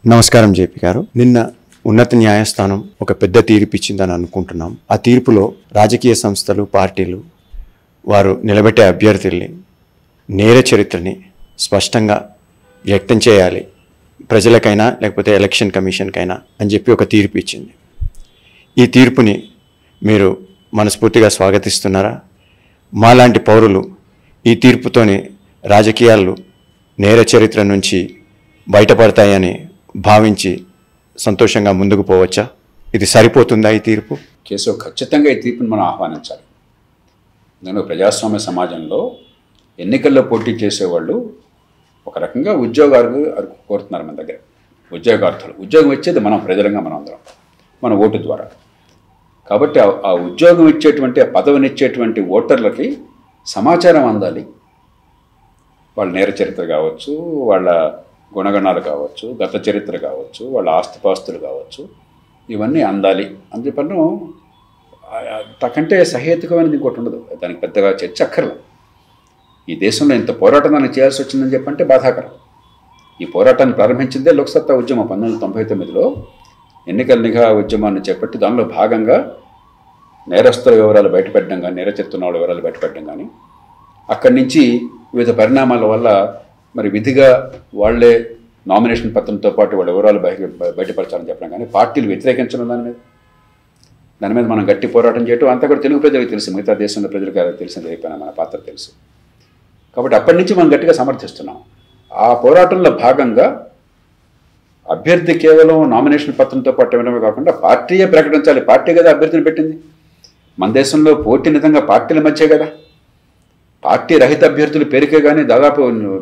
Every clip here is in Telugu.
నమస్కారం జేపీ గారు నిన్న ఉన్నత న్యాయస్థానం ఒక పెద్ద తీర్పు ఇచ్చిందని అనుకుంటున్నాం ఆ తీర్పులో రాజకీయ సంస్థలు పార్టీలు వారు నిలబెట్టే అభ్యర్థుల్ని నేర చరిత్రని స్పష్టంగా వ్యక్తం చేయాలి ప్రజలకైనా లేకపోతే ఎలక్షన్ కమిషన్కైనా అని చెప్పి ఒక తీర్పు ఇచ్చింది ఈ తీర్పుని మీరు మనస్ఫూర్తిగా స్వాగతిస్తున్నారా మాలాంటి పౌరులు ఈ తీర్పుతోని రాజకీయాలు నేర చరిత్ర నుంచి బయటపడతాయని భావించి సంతోషంగా ముందుకు పోవచ్చా ఇది సరిపోతుందా ఈ తీర్పు కేశవ్ ఖచ్చితంగా ఈ తీర్పుని మనం ఆహ్వానించాలి నేను ప్రజాస్వామ్య సమాజంలో ఎన్నికల్లో పోటీ చేసేవాళ్ళు ఒక రకంగా ఉద్యోగాలు అరు- కోరుతున్నారు మన దగ్గర ఉద్యోగార్థులు ఉద్యోగం ఇచ్చేది మనం ప్రజలంగా మనం అందరం మన ఓటు ద్వారా కాబట్టి ఆ- ఆ ఉద్యోగం ఇచ్చేటువంటి ఆ పదవినిచ్చేటువంటి ఓటర్లకి సమాచారం అందాలి వాళ్ళ నేర చరిత్ర కావచ్చు వాళ్ళ గుణగణాలు కావచ్చు గత చరిత్ర కావచ్చు వాళ్ళ ఆస్తిపాస్తులు కావచ్చు ఇవన్నీ అందాలి అని చెప్పను తకంటే సహేతుకమైనది ఇంకోటి ఉండదు దానికి పెద్దగా చర్చ అక్కర్లేదు ఈ దేశంలో ఇంత పోరాటం దానికి చేయాల్సి వచ్చిందని చెప్పంటే బాధాకరం ఈ పోరాటాన్ని ప్రారంభించిందే లోక్సత్తా ఉద్యమం పంతొమ్మిది వందల తొంభై తొమ్మిదిలో ఎన్నికల నిఘా ఉద్యమాన్ని చేపట్టి దానిలో భాగంగా నేరస్తుల వివరాలు బయటపెట్టడం కానీ నేర చరిత్ర వాళ్ళ వివరాలు బయటపెట్టడం కానీ అక్కడి నుంచి వివిధ పరిణామాల వల్ల మరి విధిగా వాళ్ళే నామినేషన్ పత్రంతో పాటు వాళ్ళ వివరాలు బయట బయటపరచాలని చెప్పడం కానీ పార్టీలు వ్యతిరేకించడం దాని మీద దాని మీద మనం గట్టి పోరాటం చేయటం అంతా కూడా తెలుగు ప్రజలకు తెలుసు మిగతా దేశంలో ప్రజలకు తెలిసింది అయిపోయినా మన పాత్ర తెలుసు కాబట్టి అప్పటి నుంచి మనం గట్టిగా సమర్థిస్తున్నాం ఆ పోరాటంలో భాగంగా అభ్యర్థి కేవలం నామినేషన్ పత్రంతో పాటు ఇవ్వడమే కాకుండా పార్టీయే ప్రకటించాలి పార్టీ కదా అభ్యర్థిని పెట్టింది మన దేశంలో పోటీ నిజంగా పార్టీల మధ్య కదా పార్టీ రహిత అభ్యర్థుల పేరుకే కానీ దాదాపు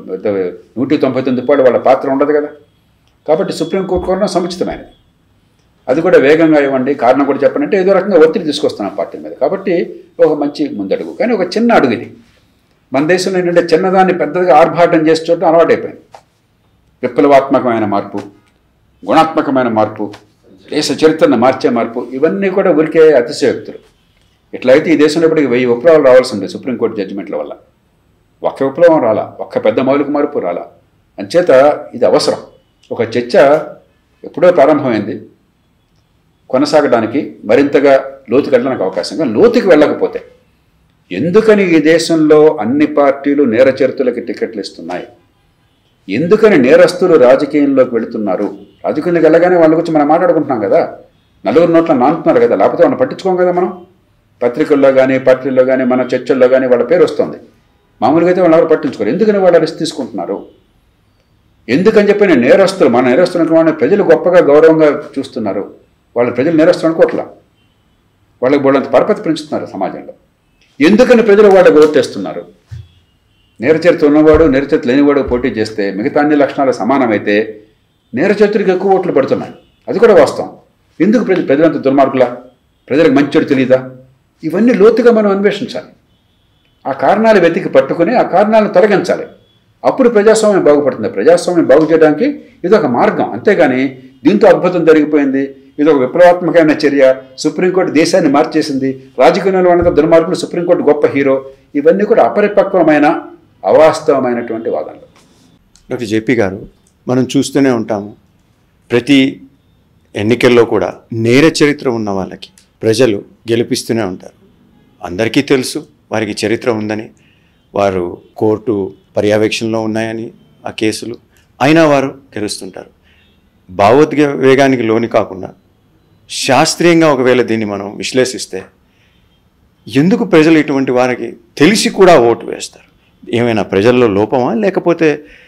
నూట తొంభై తొమ్మిది పాటు వాళ్ళ పాత్ర ఉండదు కదా కాబట్టి సుప్రీంకోర్టు కోరిన సముచితమైనది అది కూడా వేగంగా ఇవ్వండి కారణం కూడా చెప్పనంటే ఏదో రకంగా ఒత్తిడి తీసుకొస్తున్నాం పార్టీ మీద కాబట్టి ఒక మంచి ముందడుగు కానీ ఒక చిన్న అడుగు ఇది మన దేశంలో ఏంటంటే చిన్నదాన్ని పెద్దదిగా ఆర్భాటం చేసి చూడటం అలవాటైపోయింది విప్లవాత్మకమైన మార్పు గుణాత్మకమైన మార్పు దేశ చరిత్రను మార్చే మార్పు ఇవన్నీ కూడా ఊరికే అతిశయోక్తులు ఇట్లయితే ఈ దేశంలో ఇప్పటికి వెయ్యి విప్లవాలు రావాల్సి ఉంది సుప్రీంకోర్టు జడ్జిమెంట్ల వల్ల ఒక్క విప్లవం రాలా ఒక్క పెద్ద మౌలిక మార్పు రాలా అంచేత ఇది అవసరం ఒక చర్చ ఎప్పుడో ప్రారంభమైంది కొనసాగడానికి మరింతగా లోతుకు వెళ్ళడానికి అవకాశం కానీ లోతుకి వెళ్ళకపోతే ఎందుకని ఈ దేశంలో అన్ని పార్టీలు నేర చరిత్రలకి టికెట్లు ఇస్తున్నాయి ఎందుకని నేరస్తులు రాజకీయంలోకి వెళుతున్నారు రాజకీయంలోకి వెళ్ళగానే వాళ్ళ గురించి మనం మాట్లాడుకుంటున్నాం కదా నలుగురు నోట్ల నానుతున్నారు కదా లేకపోతే మనం పట్టించుకోం కదా మనం పత్రికల్లో కానీ పార్టీల్లో కానీ మన చర్చల్లో కానీ వాళ్ళ పేరు వస్తుంది మామూలుగా అయితే వాళ్ళు ఎవరు పట్టించుకోరు ఎందుకని వాళ్ళు రిస్క్ తీసుకుంటున్నారు ఎందుకని చెప్పి నేను నేరస్తులు మన నేరస్తులు వాళ్ళని ప్రజలు గొప్పగా గౌరవంగా చూస్తున్నారు వాళ్ళ ప్రజలు నేరస్తులు అనుకోవట్లా వాళ్ళకి బోళ్ళంత పరపతి పెంచుతున్నారు సమాజంలో ఎందుకని ప్రజలు వాళ్ళకి ఓటేస్తున్నారు నేరచరిత్ర ఉన్నవాడు నేరచరిత్ర లేనివాడు పోటీ చేస్తే మిగతా అన్ని లక్షణాలు సమానమైతే నేరచరిత్రకు ఎక్కువ ఓట్లు పడుతున్నాయి అది కూడా వాస్తవం ఎందుకు ప్రజలు ప్రజలంత దుర్మార్గులా ప్రజలకు మంచోడు తెలియదా ఇవన్నీ లోతుగా మనం అన్వేషించాలి ఆ కారణాలు వెతికి పట్టుకుని ఆ కారణాలను తొలగించాలి అప్పుడు ప్రజాస్వామ్యం బాగుపడుతుంది ప్రజాస్వామ్యం బాగు చేయడానికి ఇది ఒక మార్గం అంతేగాని దీంతో అద్భుతం జరిగిపోయింది ఇది ఒక విప్లవాత్మకమైన చర్య సుప్రీంకోర్టు దేశాన్ని మార్చేసింది రాజకీయంలో వాళ్ళంతా దుర్మార్గులు సుప్రీంకోర్టు గొప్ప హీరో ఇవన్నీ కూడా అపరిపక్వమైన అవాస్తవమైనటువంటి వాదనలు డాక్టర్ జేపీ గారు మనం చూస్తూనే ఉంటాము ప్రతి ఎన్నికల్లో కూడా నేర చరిత్ర ఉన్న వాళ్ళకి ప్రజలు గెలిపిస్తూనే ఉంటారు అందరికీ తెలుసు వారికి చరిత్ర ఉందని వారు కోర్టు పర్యవేక్షణలో ఉన్నాయని ఆ కేసులు అయినా వారు గెలుస్తుంటారు భావోద్వేగానికి లోని కాకుండా శాస్త్రీయంగా ఒకవేళ దీన్ని మనం విశ్లేషిస్తే ఎందుకు ప్రజలు ఇటువంటి వారికి తెలిసి కూడా ఓటు వేస్తారు ఏమైనా ప్రజల్లో లోపమా లేకపోతే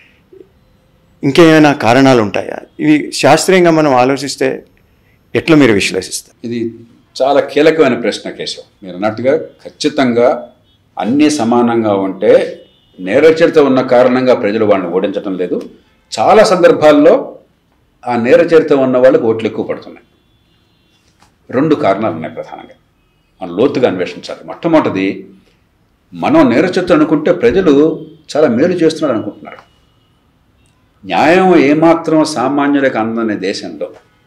ఇంకేమైనా కారణాలు ఉంటాయా ఇవి శాస్త్రీయంగా మనం ఆలోచిస్తే ఎట్లా మీరు విశ్లేషిస్తారు ఇది చాలా కీలకమైన ప్రశ్న కేశవ్ మీరు అన్నట్టుగా ఖచ్చితంగా అన్నీ సమానంగా ఉంటే నేరచరిత ఉన్న కారణంగా ప్రజలు వాళ్ళని ఓడించడం లేదు చాలా సందర్భాల్లో ఆ నేరచరిత ఉన్న వాళ్ళకి ఓట్లు ఎక్కువ పడుతున్నాయి రెండు కారణాలు ఉన్నాయి ప్రధానంగా మనం లోతుగా అన్వేషించాలి మొట్టమొదటిది మనం నేరచరిత్ర అనుకుంటే ప్రజలు చాలా మేలు చేస్తున్నారు అనుకుంటున్నారు న్యాయం ఏమాత్రం సామాన్యులకు అందని దేశంలో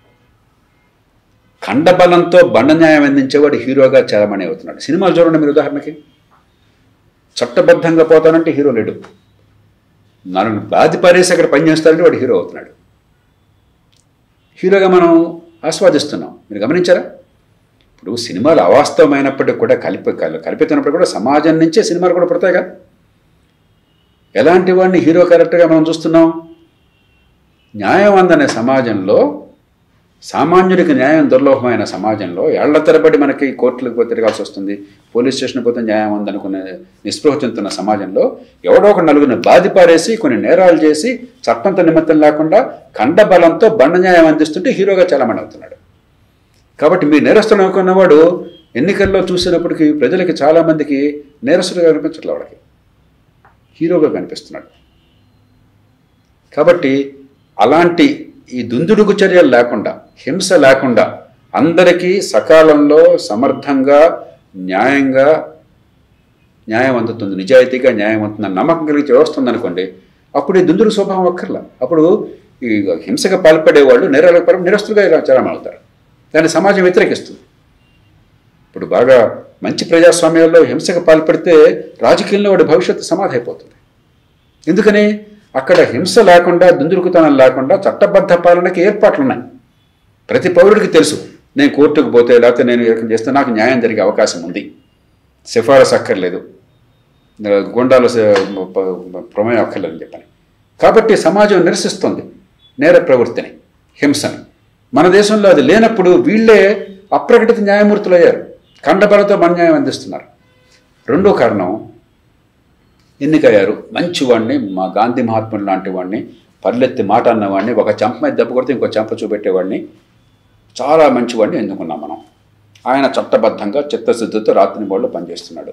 ఖండబలంతో బండ న్యాయం అందించేవాడు హీరోగా చరమణి అవుతున్నాడు సినిమాలు చూడండి మీరు ఉదాహరణకి చట్టబద్ధంగా పోతానంటే హీరో లేడు నన్ను బాధి పారేసి అక్కడ పనిచేస్తాడంటే వాడు హీరో అవుతున్నాడు హీరోగా మనం ఆస్వాదిస్తున్నాం మీరు గమనించారా ఇప్పుడు సినిమాలు అవాస్తవమైనప్పటికీ కూడా కలిపి కల్- కల్పితున్నప్పుడు కూడా సమాజం నుంచే సినిమాలు కూడా పుడతాయి కదా ఎలాంటి వాడిని హీరో క్యారెక్టర్గా మనం చూస్తున్నాం న్యాయం అందనే సమాజంలో సామాన్యుడికి న్యాయం దుర్లభమైన సమాజంలో ఏళ్ల తరబడి మనకి కోర్టులకు పోయి తిరగాల్సి వస్తుంది పోలీస్ స్టేషన్ పోతే న్యాయం ఉందనుకునే నిస్పృహ చెందుతున్న సమాజంలో ఎవడో ఒక నలుగురిని బాధిపారేసి కొన్ని నేరాలు చేసి చట్టంతో నిమిత్తం లేకుండా కండ బలంతో బండ న్యాయం అందిస్తుంటే హీరోగా చాలామంది అవుతున్నాడు కాబట్టి మీ నేరస్తుడు అనుకున్నవాడు ఎన్నికల్లో చూసినప్పటికీ ప్రజలకి చాలామందికి నేరస్తుడుగా కనిపించట్లే వాడికి హీరోగా కనిపిస్తున్నాడు కాబట్టి అలాంటి ఈ దుందుడుకు చర్యలు లేకుండా హింస లేకుండా అందరికీ సకాలంలో సమర్థంగా న్యాయంగా న్యాయం అందుతుంది నిజాయితీగా న్యాయం అందుతుందని నమ్మకం కలిగి వ్యవస్థ ఉందనుకోండి అప్పుడు ఈ దుందుడు స్వభావం అక్కర్లా అప్పుడు ఈ హింసగా పాల్పడేవాళ్ళు నేరాలకు పాల్పడి నిరస్తులుగా ఇలా చలామణి అవుతారు దాన్ని సమాజం వ్యతిరేకిస్తుంది ఇప్పుడు బాగా మంచి ప్రజాస్వామ్యాల్లో హింసకు పాల్పడితే రాజకీయంలో వాడి భవిష్యత్తు సమాధి అయిపోతుంది ఎందుకని అక్కడ హింస లేకుండా దుందురుకుతనం లేకుండా చట్టబద్ధ పాలనకి ఏర్పాట్లు ఉన్నాయి ప్రతి పౌరుడికి తెలుసు నేను కోర్టుకు పోతే లేకపోతే నేను ఈ రకం చేస్తే నాకు న్యాయం జరిగే అవకాశం ఉంది సిఫారసు అక్కర్లేదు గుండాలు ప్రమేయం అక్కర్లేదని చెప్పని కాబట్టి సమాజం నిరసిస్తుంది నేర ప్రవృత్తిని హింసని మన దేశంలో అది లేనప్పుడు వీళ్ళే అప్రకటిత న్యాయమూర్తులు అయ్యారు కండబలతో మన న్యాయం అందిస్తున్నారు రెండో కారణం ఎన్నికయ్యారు మంచివాడిని మా గాంధీ మహాత్ముడు లాంటి వాడిని పల్లెత్తి మాట అన్నవాడిని ఒక చెంప మీద దెబ్బ కొడితే ఇంకో చెంప చూపెట్టేవాడిని చాలా మంచివాడిని ఎన్నుకున్నాం మనం ఆయన చట్టబద్ధంగా చిత్తశుద్ధితో రాత్రి బోళ్ళు పనిచేస్తున్నాడు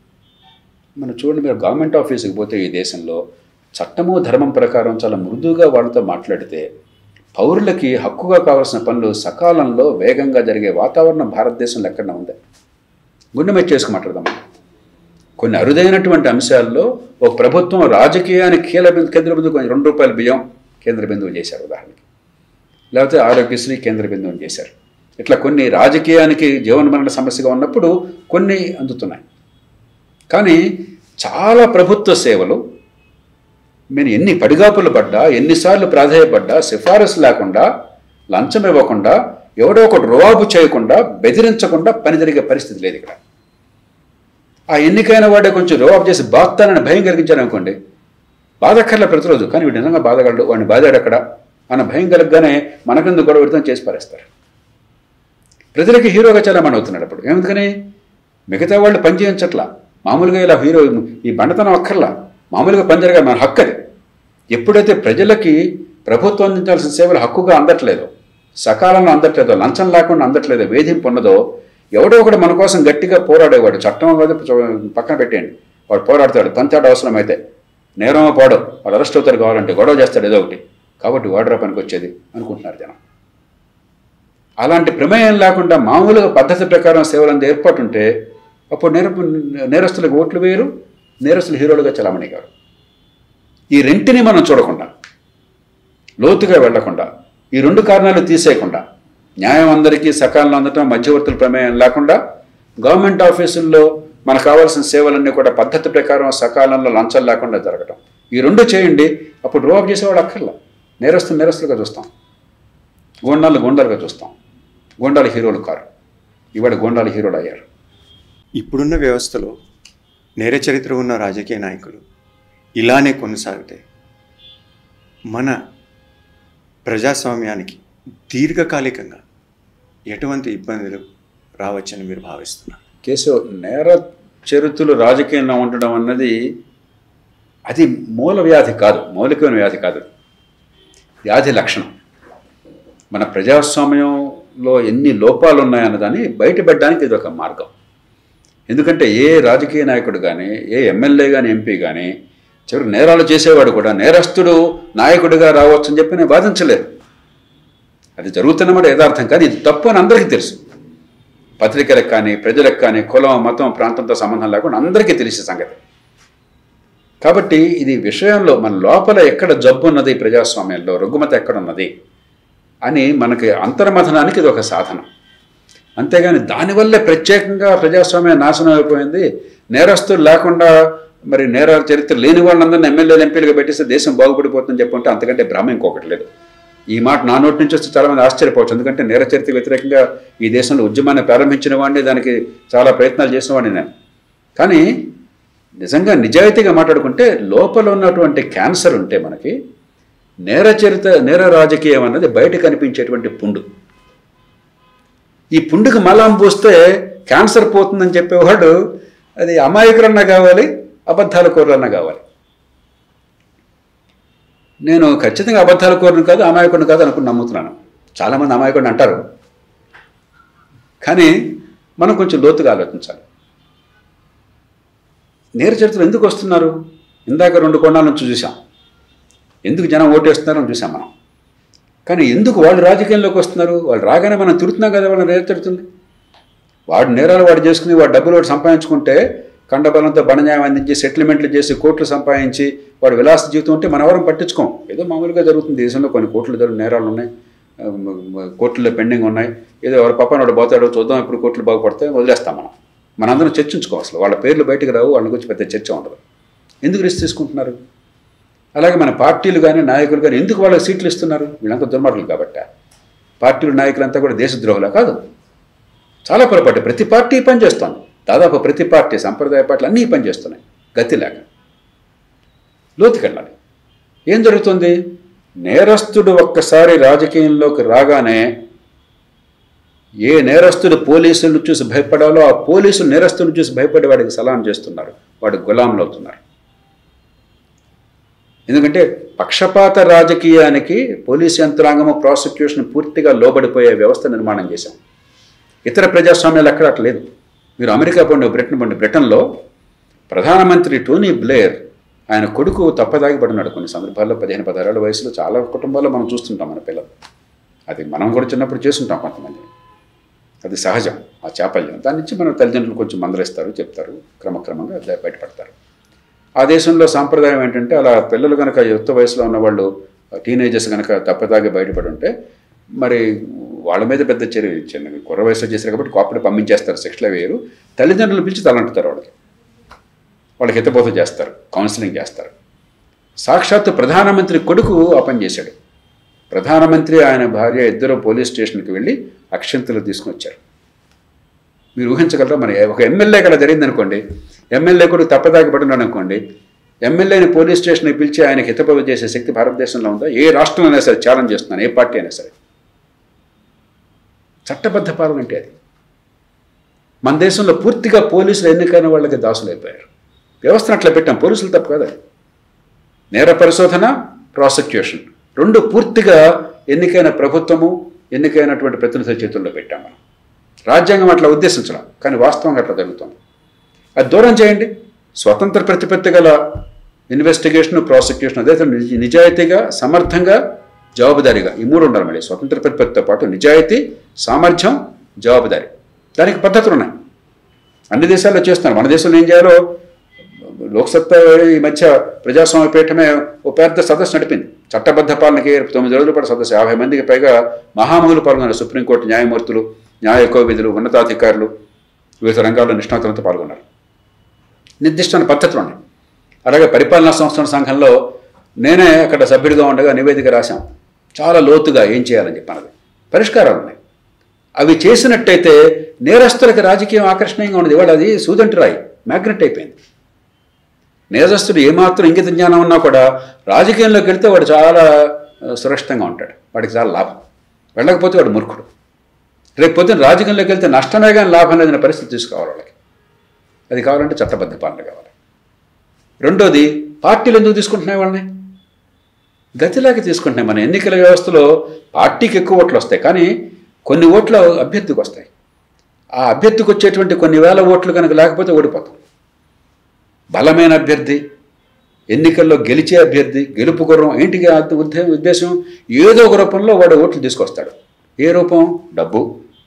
మనం చూడండి మీరు గవర్నమెంట్ ఆఫీస్కి పోతే ఈ దేశంలో చట్టము ధర్మం ప్రకారం చాలా మృదువుగా వాళ్ళతో మాట్లాడితే పౌరులకి హక్కుగా కావాల్సిన పనులు సకాలంలో వేగంగా జరిగే వాతావరణం భారతదేశంలో ఎక్కడన్నా ఉందా గుండె మీద చేసుకు మాట్లాడదాం మనం. కొన్ని అరుదైనటువంటి అంశాల్లో ఒక ప్రభుత్వం రాజకీయానికి కీల బిందు కేంద్ర బిందువు కొన్ని రెండు రూపాయల బియ్యం కేంద్ర బిందువు చేశారు ఉదాహరణకి లేకపోతే ఆరోగ్యశ్రీ కేంద్ర బిందువు చేశారు ఇట్లా కొన్ని రాజకీయానికి జీవనమరణ సమస్యగా ఉన్నప్పుడు కొన్ని అందుతున్నాయి కానీ చాలా ప్రభుత్వ సేవలు నేను ఎన్ని పడిగాపులు పడ్డా ఎన్నిసార్లు ప్రాధాయపడ్డా సిఫారసు లేకుండా లంచం ఇవ్వకుండా ఎవడో ఒకటి రువాబు చేయకుండా బెదిరించకుండా పని జరిగే పరిస్థితి లేదు ఇక్కడ ఆ ఎన్నికైన వాడే కొంచెం రువాబు చేసి బాగుతానని భయం కలిగించాను అనుకోండి బాధక్కర్లే ప్రతిరోజు కానీ వీడు నిజంగా బాధగలడు వాడిని బాధాడు అక్కడ అన్న భయం కలగగానే మనకెందుకు గొడవ పెడతాం చేసి పారేస్తారు ప్రజలకి హీరోగా చాలా మన అవుతున్నాడు అప్పుడు ఏమిందుకని మిగతా వాళ్ళు పని చేయించట్లా మామూలుగా ఇలా హీరో ఈ బండతనం అక్కర్లా మామూలుగా పని జరగాలి మన హక్కు అది ఎప్పుడైతే ప్రజలకి ప్రభుత్వం అందించాల్సిన సేవలు హక్కుగా అందట్లేదో సకాలంలో అందట్లేదో లంచం లేకుండా అందట్లేదో వేధింపు ఉన్నదో ఎవడో ఒకడు మన కోసం గట్టిగా పోరాడేవాడు చట్టం కాదు పక్కన పెట్టేయండి వాడు పోరాడతాడు పంచాడు అవసరమైతే నేరమో పాడో వాడు అరెస్ట్ అవుతాడు కావాలంటే గొడవ చేస్తాడు ఏదో ఒకటి కాబట్టి వాడరా పనికి వచ్చేది అనుకుంటున్నారు జనం అలాంటి ప్రమేయం లేకుండా మామూలుగా పద్ధతి ప్రకారం సేవలు అందే ఏర్పాటు ఉంటే అప్పుడు నేర నేరస్తులకు ఓట్లు వేయరు నేరస్తులు హీరోలుగా చలామణి గారు ఈ రెంటిని మనం చూడకుండా లోతుగా వెళ్లకుండా ఈ రెండు కారణాలు తీసేయకుండా న్యాయం అందరికీ సకాలంలో అందటం మధ్యవర్తుల ప్రమేయం లేకుండా గవర్నమెంట్ ఆఫీసుల్లో మనకు కావాల్సిన సేవలన్నీ కూడా పద్ధతి ప్రకారం సకాలంలో లంచం లేకుండా జరగటం ఈ రెండు చేయండి అప్పుడు డ్రోప్ చేసేవాడు అక్కర్లా నేరస్తులు నేరస్తులుగా చూస్తాం గోండాలు గోండాలుగా చూస్తాం గోండాలు హీరోలు కారు ఇవాడు గోండాలు హీరోలు అయ్యారు ఇప్పుడున్న వ్యవస్థలో నేర చరిత్ర ఉన్న రాజకీయ నాయకులు ఇలానే కొనసాగితే మన ప్రజాస్వామ్యానికి దీర్ఘకాలికంగా ఎటువంటి ఇబ్బందులు రావచ్చని మీరు భావిస్తున్నారు కేశవ్ నేర చరిత్రలు రాజకీయంలో ఉండడం అన్నది అది మూల వ్యాధి కాదు మౌలికమైన వ్యాధి కాదు వ్యాధి లక్షణం మన ప్రజాస్వామ్యంలో ఎన్ని లోపాలు ఉన్నాయన్నదాన్ని బయటపెట్టడానికి ఇది ఒక మార్గం ఎందుకంటే ఏ రాజకీయ నాయకుడు కానీ ఏ ఎమ్మెల్యే కానీ ఎంపీ కానీ చివరికి నేరాలు చేసేవాడు కూడా నేరస్తుడు నాయకుడిగా రావచ్చు అని చెప్పి నేను బాధించలేదు అది జరుగుతున్నమాట యథార్థం కానీ ఇది తప్పు అని అందరికీ తెలుసు పత్రికలకు కానీ ప్రజలకు కానీ కులం మతం ప్రాంతంతో సంబంధం లేకుండా అందరికీ తెలిసే సంగతి కాబట్టి ఇది విషయంలో మన లోపల ఎక్కడ జబ్బు ఉన్నది ఈ ప్రజాస్వామ్యంలో రుగ్మత ఎక్కడ ఉన్నది అని మనకి అంతర్మథనానికి ఇది ఒక సాధన అంతేగాని దానివల్లే ప్రత్యేకంగా ప్రజాస్వామ్యం నాశనం అయిపోయింది నేరస్తులు లేకుండా మరి నేర చరిత్ర లేని వాళ్ళందరినీ ఎమ్మెల్యేలు ఎంపీలుగా పెట్టిస్తే దేశం బాగుపడిపోతుందని చెప్పుంటే అంతకంటే భ్రమ ఇంకొకటి లేదు ఈ మాట నా నోటి నుంచి వస్తే చాలామంది ఆశ్చర్యపోవచ్చు ఎందుకంటే నేర చరిత్ర వ్యతిరేకంగా ఈ దేశంలో ఉద్యమాన్ని ప్రారంభించిన వాడిని దానికి చాలా ప్రయత్నాలు చేసిన వాడిని నేను కానీ నిజంగా నిజాయితీగా మాట్లాడుకుంటే లోపల ఉన్నటువంటి క్యాన్సర్ ఉంటే మనకి నేర చరిత్ర నేర రాజకీయం అన్నది బయట కనిపించేటువంటి పుండు ఈ పుండుకి మలాం పూస్తే క్యాన్సర్ పోతుందని చెప్పేవాడు అది అమాయకులన్నా కావాలి అబద్ధాల కూరలన్నా కావాలి నేను ఖచ్చితంగా అబద్ధాల కూరను కాదు అమాయకుడిని కాదు అనుకుని నమ్ముతున్నాను చాలామంది అమాయకుడిని అంటారు కానీ మనం కొంచెం లోతుగా ఆలోచించాలి నేర చరిత్రలు ఎందుకు వస్తున్నారు ఇందాక రెండు కోణాల నుంచి చూసాం ఎందుకు జనం ఓటేస్తున్నారని చూసాం మనం కానీ ఎందుకు వాళ్ళు రాజకీయంలోకి వస్తున్నారు వాళ్ళు రాగానే మనం తిడుతున్నాం కదా వాళ్ళని నేర తిడుతుంది వాడు నేరాలు వాడు చేసుకుని వాడు డబ్బులు వాడు సంపాదించుకుంటే కండబలంతో బండన్యాయం అందించి సెటిల్మెంట్లు చేసి కోట్లు సంపాదించి వాడు విలాస జీవితం ఉంటే మన ఎవరం పట్టించుకోం ఏదో మామూలుగా జరుగుతుంది దేశంలో కొన్ని కోట్లు జరుగు నేరాలు ఉన్నాయి ఆ, మ- మ- కోర్టులో పెండింగ్ ఉన్నాయి ఏదో ఎవరు పక్కన వాడు పోతాడో చూద్దాం ఇప్పుడు కోర్టులు బాగుపడితే వదిలేస్తాం మనం మనందరం చర్చించుకోం అసలు వాళ్ళ పేర్లు బయటకు రావు వాళ్ళ గురించి పెద్ద చర్చ ఉండదు ఎందుకు రిస్క్ తీసుకుంటున్నారు అలాగే మన పార్టీలు కానీ నాయకులు కానీ ఎందుకు వాళ్ళకి సీట్లు ఇస్తున్నారు వీళ్ళంతా దుర్మార్గులు కాబట్టి పార్టీలు నాయకులంతా కూడా దేశద్రోహులా కాదు చాలా పొరపాటు ప్రతి పార్టీ పనిచేస్తోంది దాదాపు ప్రతి పార్టీ సంప్రదాయ పార్టీలు అన్నీ పనిచేస్తున్నాయి గతి లేక లోతుకెళ్ళాలి ఏం జరుగుతుంది నేరస్తుడు ఒక్కసారి రాజకీయంలోకి రాగానే ఏ నేరస్తుడు పోలీసులను చూసి భయపడాలో ఆ పోలీసులు నేరస్తుడిని చూసి భయపడి వాడికి సలాం చేస్తున్నారు వాడికి గులాంలు అవుతున్నారు ఎందుకంటే పక్షపాత రాజకీయానికి పోలీస్ యంత్రాంగము ప్రాసిక్యూషన్ పూర్తిగా లోబడిపోయే వ్యవస్థ నిర్మాణం చేశాం ఇతర ప్రజాస్వామ్యాలు ఎక్కడ అట్లా లేదు మీరు అమెరికా పండు బ్రిటన్ పండు బ్రిటన్లో ప్రధానమంత్రి టోనీ బ్లేయర్ ఆయన కొడుకు తప్పదాగి పడున్నాడు కొన్ని సందర్భాల్లో పదిహేను పదహారేళ్ళ వయసులో చాలా కుటుంబాల్లో మనం చూస్తుంటాం మన పిల్లలు అది మనం కూడా చిన్నప్పుడు చేస్తుంటాం కొంతమంది అది సహజం ఆ చాపల్యం దాని నుంచి మన తల్లిదండ్రులు కొంచెం మందలిస్తారు చెప్తారు క్రమక్రమంగా ద- బయటపడతారు ఆ దేశంలో సాంప్రదాయం ఏంటంటే అలా పిల్లలు కనుక యుక్త వయసులో ఉన్నవాళ్ళు టీనేజర్స్ కనుక తప్పదాగి బయటపడి ఉంటే మరి వాళ్ళ మీద పెద్ద చర్య చిన్న కుర్ర వయసులో చేశారు కాబట్టి కోపడి పంపించేస్తారు శిక్షలో వేయరు తల్లిదండ్రులు పిలిచి తలంటుతారు వాళ్ళకి వాళ్ళకి హితబోధ చేస్తారు కౌన్సిలింగ్ చేస్తారు సాక్షాత్తు ప్రధానమంత్రి కొడుకు ఆ పని చేశాడు ప్రధానమంత్రి ఆయన భార్య ఇద్దరు పోలీస్ స్టేషన్కి వెళ్ళి అక్షంతలు తీసుకుని వచ్చారు మీరు ఊహించగలరా మరి ఒక ఎమ్మెల్యే కదా జరిగింది అనుకోండి ఎమ్మెల్యే కూడా తప్పదాగి పడున్నాడు అనుకోండి ఎమ్మెల్యేని పోలీస్ స్టేషన్కి పిలిచి ఆయనకి హితబోధ చేసే శక్తి భారతదేశంలో ఉందా ఏ రాష్ట్రంలో అయినా సరే ఛాలెంజ్ చేస్తున్నాను ఏ పార్టీ అయినా సరే చట్టబద్ధ పాలన అంటే అది మన దేశంలో పూర్తిగా పోలీసులు ఎన్నికైన వాళ్ళకి దాసులు అయిపోయారు వ్యవస్థను అట్లా పెట్టాం పోలీసులు తప్పు కదా నేర పరిశోధన ప్రాసిక్యూషన్ రెండు పూర్తిగా ఎన్నికైన ప్రభుత్వము ఎన్నికైనటువంటి ప్రతినిధుల చేతుల్లో పెట్టాం మనం రాజ్యాంగం అట్లా ఉద్దేశించడం కానీ వాస్తవంగా అట్లా జరుగుతుంది అది దూరం చేయండి స్వతంత్ర ప్రతిపత్తి గల ఇన్వెస్టిగేషన్ ప్రాసిక్యూషన్ అదే నిజ- నిజాయితీగా సమర్థంగా జవాబుదారీగా ఈ మూడు ఉండాలి మళ్ళీ స్వతంత్ర ప్రతిపత్తితో పాటు నిజాయితీ సామర్థ్యం జవాబుదారీ దానికి పద్ధతులు ఉన్నాయి అన్ని దేశాల్లో చేస్తున్నారు మన దేశంలో ఏం చేయాలో లోక్సత్తా ఈ మధ్య ప్రజాస్వామ్య పీఠమే ఓ పెద్ద సదస్సు నడిపింది చట్టబద్ధ పాలనకి తొమ్మిది రోజుల పాటు సదస్సు యాభై మందికి పైగా మహామహులు పాల్గొన్నారు సుప్రీంకోర్టు న్యాయమూర్తులు న్యాయ కోవిధులు ఉన్నతాధికారులు వివిధ రంగాల్లో నిష్ణాతులతో పాల్గొన్నారు నిర్దిష్టమైన పద్ధతులు ఉన్నాయి అలాగే పరిపాలనా సంస్థల సంఘంలో నేనే అక్కడ సభ్యుడిగా ఉండగా నివేదిక రాశాం చాలా లోతుగా ఏం చేయాలని చెప్పినది పరిష్కారాలు ఉన్నాయి అవి చేసినట్టయితే నేరస్తులకు రాజకీయం ఆకర్షణీయంగా ఉన్నది ఇవాళ అది సూదంటి రాయి మ్యాగ్నెట్ అయిపోయింది నేరస్తుడు ఏమాత్రం ఇంగిత జ్ఞానం ఉన్నా కూడా రాజకీయంలోకి వెళ్తే వాడు చాలా ఆ, సురక్షితంగా ఉంటాడు వాడికి చాలా లాభం వెళ్ళకపోతే వాడు మూర్ఖుడు రేపు పొద్దున్న రాజకీయంలోకి వెళ్తే నష్టమే కానీ లాభం లేదనే పరిస్థితి తీసుకోవాలి వాళ్ళకి అది కావాలంటే చట్టబద్ధ పాలన కావాలి రెండోది పార్టీలు ఎందుకు తీసుకుంటున్నాయి వాళ్ళని గతిలాగా తీసుకుంటున్నాయి మన ఎన్నికల వ్యవస్థలో పార్టీకి ఎక్కువ ఓట్లు వస్తాయి కానీ కొన్ని ఓట్లు అభ్యర్థికి వస్తాయి ఆ అభ్యర్థికి వచ్చేటువంటి కొన్ని వేల ఓట్లు కనుక లేకపోతే ఓడిపోతాం బలమైన అభ్యర్థి ఎన్నికల్లో గెలిచే అభ్యర్థి గెలుపు గుర్రం ఏంటికి ఆ ఉద్దే- ఉద్దేశం ఏదో ఒక రూపంలో వాడు ఓట్లు తీసుకొస్తాడు ఏ రూపం డబ్బు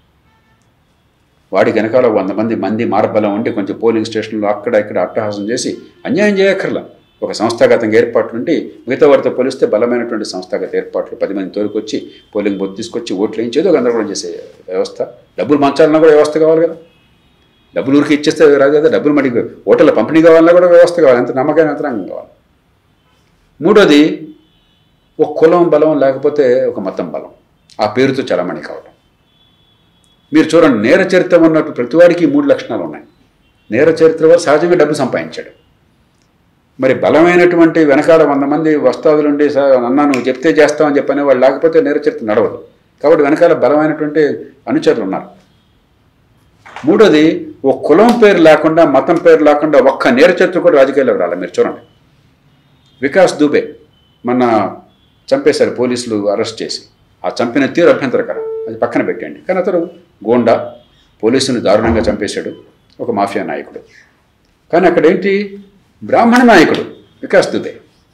వాడి వెనకాల వంద మంది మంది మార్బలం ఉండి కొంచెం పోలింగ్ స్టేషన్లో అక్కడ ఇక్కడ అట్టహాసం చేసి అన్యాయం చేయక్కర్లా ఒక సంస్థాగతంగా ఏర్పాట్లు ఉండి మిగతా వారితో పోలిస్తే బలమైనటువంటి సంస్థాగత ఏర్పాట్లు పది మంది తోలుకొచ్చి పోలింగ్ బూత్ తీసుకొచ్చి ఓట్లు వేయించేదో గందరగోళం చేసే వ్యవస్థ డబ్బులు మంచాలన్నా కూడా వ్యవస్థ కావాలి కదా డబ్బులు ఊరికి ఇచ్చేస్తే రాదు కదా డబ్బులు మడి ఓటర్ల పంపిణీ కావాలన్నా కూడా వ్యవస్థ కావాలి అంత నమ్మకమైన యంత్రాంగం కావాలి మూడోది ఒక కులం బలం లేకపోతే ఒక మతం బలం ఆ పేరుతో చలమణి కావడం మీరు చూడండి నేర చరిత్ర ఉన్నట్టు ప్రతివాడికి ఈ మూడు లక్షణాలు ఉన్నాయి నేర చరిత్ర వారు సహజంగా డబ్బు సంపాదించాడు మరి బలమైనటువంటి వెనకాల వంద మంది వస్తాదులుండి సార్ అన్నా నువ్వు చెప్తే చేస్తామని చెప్పనే వాళ్ళు లేకపోతే నేర చరిత్ర నడవదు కాబట్టి వెనకాల బలమైనటువంటి అనుచరులు ఉన్నారు మూడోది ఓ కులం పేరు లేకుండా మతం పేరు లేకుండా ఒక్క నేర చరిత్ర కూడా రాజకీయాల్లోకి రాలి మీరు చూడండి వికాస్ దుబే మొన్న చంపేశారు పోలీసులు అరెస్ట్ చేసి ఆ చంపిన తీరు అభ్యంతరకరం అది పక్కన పెట్టండి కానీ అతడు గోండా పోలీసుని దారుణంగా చంపేశాడు ఒక మాఫియా నాయకుడు కానీ అక్కడ ఏంటి బ్రాహ్మణ నాయకుడు వికాస్ దుబే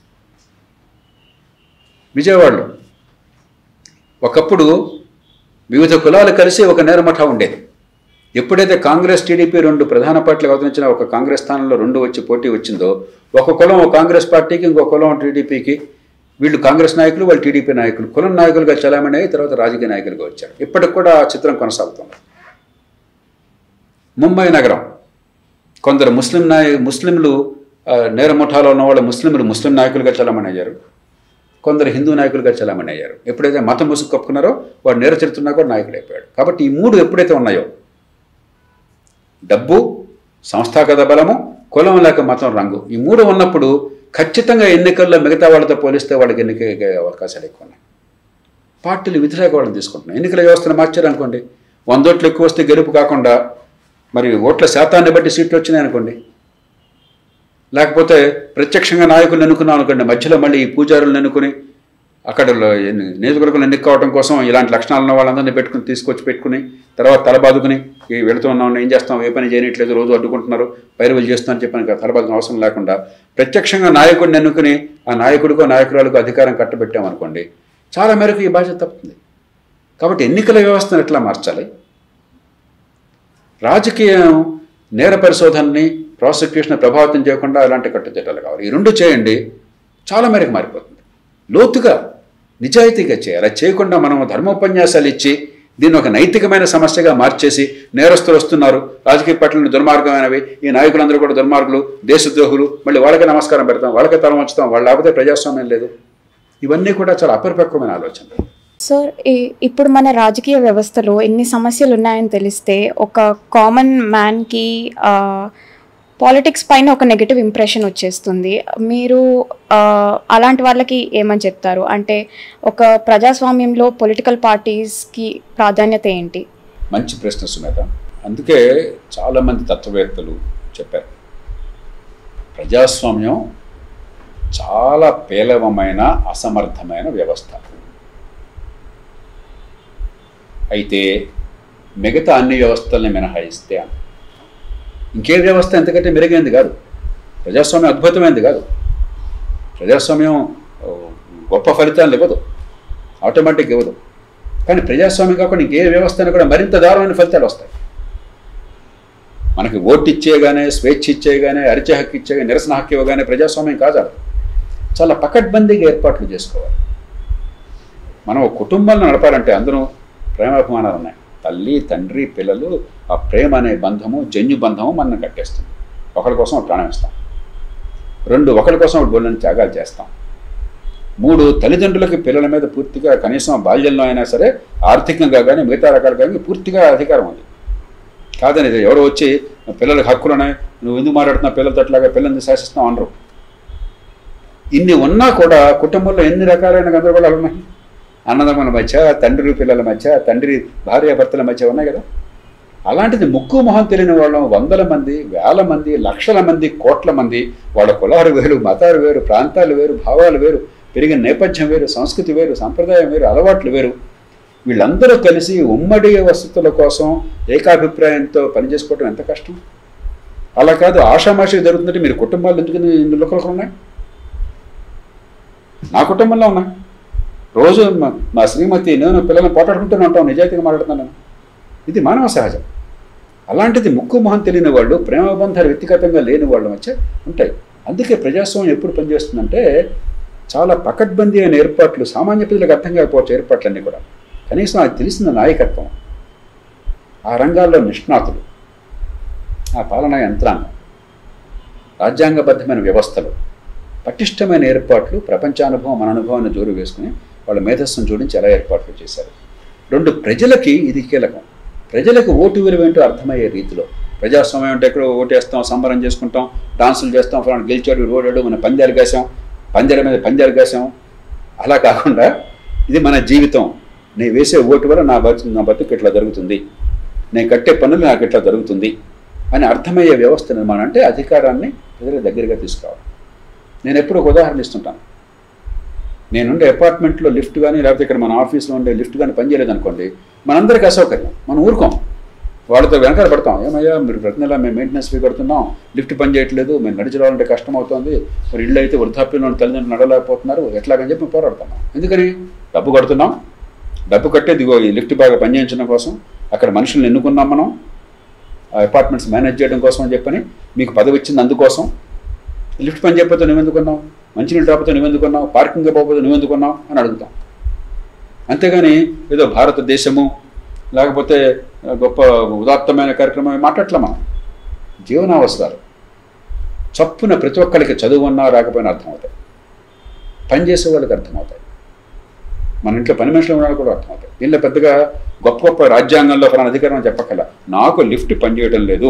విజయవాడలో ఒకప్పుడు వివిధ కులాలు కలిసి ఒక నేరమఠ ఉండేది ఎప్పుడైతే కాంగ్రెస్ టీడీపీ రెండు ప్రధాన పార్టీలు అవతరించిన ఒక కాంగ్రెస్ స్థానంలో రెండు వచ్చి పోటీ వచ్చిందో ఒక కులం ఒక కాంగ్రెస్ పార్టీకి ఇంకో కులం టీడీపీకి వీళ్ళు కాంగ్రెస్ నాయకులు వాళ్ళు టీడీపీ నాయకులు కులం నాయకులుగా చలామణి అయ్యి తర్వాత రాజకీయ నాయకులుగా వచ్చారు ఇప్పటికి కూడా ఆ చిత్రం కొనసాగుతుంది ముంబై నగరం కొందరు ముస్లిం నాయ ముస్లింలు ఆ, నేర ముఠాలో ఉన్న వాళ్ళు ముస్లింలు ముస్లిం నాయకులుగా చలామణి అయ్యారు కొందరు హిందూ నాయకులుగా చలామణి అయ్యారు ఎప్పుడైతే మతం ముసుగు కప్పుకున్నారో వాడు నేర చరిత్రన్నా కూడా నాయకుడు అయిపోయాడు కాబట్టి ఈ మూడు ఎప్పుడైతే ఉన్నాయో డబ్బు సంస్థాగత బలము కులం లేక మతం రంగు ఈ మూడు ఉన్నప్పుడు ఖచ్చితంగా ఎన్నికల్లో మిగతా వాళ్ళతో పోలిస్తే వాళ్ళకి ఎన్నిక అవకాశాలు ఎక్కువ ఉన్నాయి పార్టీలు వ్యతిరేక వాళ్ళని తీసుకుంటున్నాయి ఎన్నికల వ్యవస్థను మార్చారు అనుకోండి వంద ఓట్లు ఎక్కువ వస్తే గెలుపు కాకుండా మరి ఓట్ల శాతాన్ని బట్టి సీట్లు వచ్చినాయి అనుకోండి లేకపోతే ప్రత్యక్షంగా నాయకులను ఎన్నుకున్నాం అనుకోండి మధ్యలో మళ్ళీ ఈ పూజారులను ఎన్నుకుని అక్కడ ఎన్ని- నియోజకవర్గంలో ఎన్నుకోవడం కోసం ఇలాంటి లక్షణాలు ఉన్న వాళ్ళందరినీ పెట్టుకుని తీసుకొచ్చి పెట్టుకుని తర్వాత తలబాదుకుని ఈ వెళుతూ ఉన్నాం ఏం చేస్తాం ఏ పని చేయట్లేదు రోజు అడ్డుకుంటున్నారు పైరువులు చేస్తున్నారని చెప్పని తలబాదుకుని అవసరం లేకుండా ప్రత్యక్షంగా నాయకుడిని ఎన్నుకుని ఆ నాయకుడికో నాయకురాలకు అధికారం కట్టబెట్టామనుకోండి చాలా మేరకు ఈ బాధ్యత తప్పుతుంది కాబట్టి ఎన్నికల వ్యవస్థను ఎట్లా మార్చాలి రాజకీయం నేర పరిశోధనని ప్రాసిక్యూషన్ ప్రభావితం చేయకుండా ఇలాంటి కట్టుదిట్టాలు కావాలి ఈ రెండు చేయండి చాలా మేరకు మారిపోతుంది లోతుగా నిజాయితీగా చేయాలి అది చేయకుండా మనం ధర్మోపన్యాసాలు ఇచ్చి దీన్ని ఒక నైతికమైన సమస్యగా మార్చేసి నేరస్తులు వస్తున్నారు రాజకీయ పార్టీలను దుర్మార్గమైనవి ఈ నాయకులందరూ కూడా దుర్మార్గులు దేశద్రోహులు మళ్ళీ వాళ్ళకే నమస్కారం పెడతాం వాళ్ళకే తరం వచ్చుతాం వాళ్ళు లేకపోతే ప్రజాస్వామ్యం లేదు ఇవన్నీ కూడా చాలా అపరిపక్వమైన ఆలోచనలు సార్ ఈ- ఇప్పుడు మన రాజకీయ వ్యవస్థలో ఎన్ని సమస్యలు ఉన్నాయని తెలిస్తే ఒక కామన్ మ్యాన్కి పాలిటిక్స్ పైన ఒక నెగిటివ్ ఇంప్రెషన్ వచ్చేస్తుంది మీరు ఆ, అలాంటి వాళ్ళకి ఏమని చెప్తారు అంటే ఒక ప్రజాస్వామ్యంలో పొలిటికల్ పార్టీస్కి ప్రాధాన్యత ఏంటి మంచి ప్రశ్న సుమేత అందుకే చాలామంది తత్వవేత్తలు చెప్పారు ప్రజాస్వామ్యం చాలా పేలవమైన అసమర్థమైన వ్యవస్థ అయితే మిగతా అన్ని వ్యవస్థల్ని మినహాయిస్తే ఇంకే వ్యవస్థ ఎంతకంటే మెరుగైంది కాదు ప్రజాస్వామ్యం అద్భుతమైనది కాదు ప్రజాస్వామ్యం ఓ, గొప్ప ఫలితాలు ఇవ్వదు ఆటోమేటిక్ ఇవ్వదు కానీ ప్రజాస్వామ్యం కాకుండా ఇంకే వ్యవస్థ అయినా కూడా మరింత దారుణమైన ఫలితాలు వస్తాయి మనకి ఓటు ఇచ్చేయగానే స్వేచ్ఛ ఇచ్చేయగానే అరిచే హక్కు ఇచ్చేగా నిరసన హక్కు ఇవ్వగానే ప్రజాస్వామ్యం కాదు చాలా పకడ్బందీగా ఏర్పాట్లు చేసుకోవాలి మనం ఒక కుటుంబాలను నడపాలంటే అందరూ ప్రేమాభిమానాలు ఉన్నాయి తల్లి తండ్రి పిల్లలు ఆ ప్రేమ అనే బంధము జన్యు బంధము మనం కట్టేస్తుంది ఒకరి కోసం ఒక ప్రాణం ఇస్తాం రెండు ఒకరి కోసం ఒక బోళ్ళని త్యాగాలు చేస్తాం మూడు తల్లిదండ్రులకి పిల్లల మీద పూర్తిగా కనీసం బాల్యంలో అయినా సరే ఆర్థికంగా కానీ మిగతా రకాలుగా కానీ పూర్తిగా అధికారం ఉంది కాదని ఇది ఎవరు వచ్చి పిల్లలకు హక్కులు ఉన్నాయి నువ్వు ఎందుకు మాట్లాడుతున్నావు పిల్లలతో అట్లాగా పిల్లల్ని శాసిస్తున్నావు అనరు ఇన్ని ఉన్నా కూడా కుటుంబంలో ఎన్ని రకాలైన గందరగోళాలు ఉన్నాయి అన్నదమ్ముల మధ్య తండ్రి పిల్లల మధ్య తండ్రి భార్య భర్తల మధ్య ఉన్నాయి కదా అలాంటిది ముక్కు మొహం తెలియని వాళ్ళం వందల మంది వేల మంది లక్షల మంది కోట్ల మంది వాళ్ళ కులాలు వేరు మతాలు వేరు ప్రాంతాలు వేరు భావాలు వేరు పెరిగిన నేపథ్యం వేరు సంస్కృతి వేరు సంప్రదాయం వేరు అలవాట్లు వేరు వీళ్ళందరూ కలిసి ఉమ్మడి వసతుల కోసం ఏకాభిప్రాయంతో పనిచేసుకోవడం ఎంత కష్టం అలా కాదు ఆషామాషి జరుగుతుందంటే మీరు కుటుంబాలు ఎందుకు ఇన్ని లోకలకు ఉన్నాయి నా కుటుంబంలో ఉన్నాయి రోజు మా- మా శ్రీమతి నేను పిల్లల్ని పోటాడుకుంటూనే ఉంటాం నిజాయితీగా మాట్లాడుతున్నాను నేను. ఇది మానవ సహజం అలాంటిది ముక్కు మొహం తెలియని వాళ్ళు ప్రేమబంధాలు వ్యక్తిగతంగా లేని వాళ్ళ మధ్య ఉంటాయి అందుకే ప్రజాస్వామ్యం ఎప్పుడు పనిచేస్తుందంటే చాలా పకడ్బందీ అయిన ఏర్పాట్లు సామాన్య ప్రజలకు అర్థం కాకపోవచ్చు ఏర్పాట్లన్నీ కూడా కనీసం అది తెలిసిన నాయకత్వం ఆ రంగాల్లో నిష్ణాతులు ఆ పాలనా యంత్రాంగం రాజ్యాంగబద్ధమైన వ్యవస్థలు పటిష్టమైన ఏర్పాట్లు ప్రపంచానుభవం మన అనుభవాన్ని జోరు వేసుకుని వాళ్ళ మేధస్సును జోడించి ఎలా ఏర్పాట్లు చేశారు రెండు ప్రజలకి ఇది కీలకం ప్రజలకు ఓటు విలువ ఏంటో అర్థమయ్యే రీతిలో ప్రజాస్వామ్యం అంటే ఎక్కడో ఓటేస్తాం సంబరం చేసుకుంటాం డాన్సులు చేస్తాం ఫలానా గెలిచాడు ఓడాడు మన పందాలు కాసాం పందాల మీద పందాలు కాసాం అలా కాకుండా ఇది మన జీవితం నేను వేసే ఓటు వల్ల నా బతు నా బతుకు ఇట్లా జరుగుతుంది నేను కట్టే పనులు నాకు ఇట్లా జరుగుతుంది అని అర్థమయ్యే వ్యవస్థ నిర్మాణం అంటే అధికారాన్ని ప్రజల దగ్గరగా తీసుకురావాలి నేను ఎప్పుడు ఒక ఉదాహరణ ఇస్తుంటాను నేనుండే అపార్ట్మెంట్లో లిఫ్ట్ కానీ లేకపోతే ఇక్కడ మన ఆఫీస్లో ఉండే లిఫ్ట్ కానీ పనిచేయలేదు అనుకోండి మనందరికీ అసౌకర్యం మనం ఊరుకోం వాళ్ళతో వెనకాల పడతాం ఏమయ్యా మీరు ప్రతి నెల మేము మెయింటెనెన్స్ ఫీ కడుతున్నాం లిఫ్ట్ పని చేయట్లేదు మేము నడిచి రావాలంటే కష్టం అవుతుంది మరి ఇల్లు అయితే వృద్ధాప్యంలో ఉన్న తల్లిదండ్రులు నడలేకపోతున్నారు ఎట్లాగని చెప్పి మేము పోరాడుతున్నాం ఎందుకని డబ్బు కడుతున్నాం డబ్బు కట్టేది ఇగో ఈ లిఫ్ట్ బాగా పనిచేయించడం కోసం అక్కడ మనుషుల్ని ఎన్నుకున్నాం మనం ఆ అపార్ట్మెంట్స్ మేనేజ్ చేయడం కోసం అని చెప్పని మీకు పదవి ఇచ్చింది అందుకోసం లిఫ్ట్ పని చెప్పితే నువ్వు ఎందుకున్నావు మంచినీళ్ళు రాకపోతే నువ్వు ఎందుకున్నావు పార్కింగ్ పోకపోతే నువ్వు ఎందుకున్నావు అని అడుగుతాం అంతేగాని ఏదో భారతదేశము లేకపోతే గొప్ప ఉదాత్తమైన కార్యక్రమం మాట్లాడలే మనం జీవనావసరాలు చప్పున ప్రతి ఒక్కరికి చదువు ఉన్నా రాకపోయినా అర్థమవుతాయి పనిచేసే వాళ్ళకి అర్థమవుతాయి మన ఇంట్లో పని మనుషులు ఉన్న కూడా అర్థమవుతాయి దీనిలో పెద్దగా గొప్ప గొప్ప రాజ్యాంగంలో ఫలానా అధికారం చెప్పక్కల నాకు లిఫ్ట్ పనిచేయడం లేదు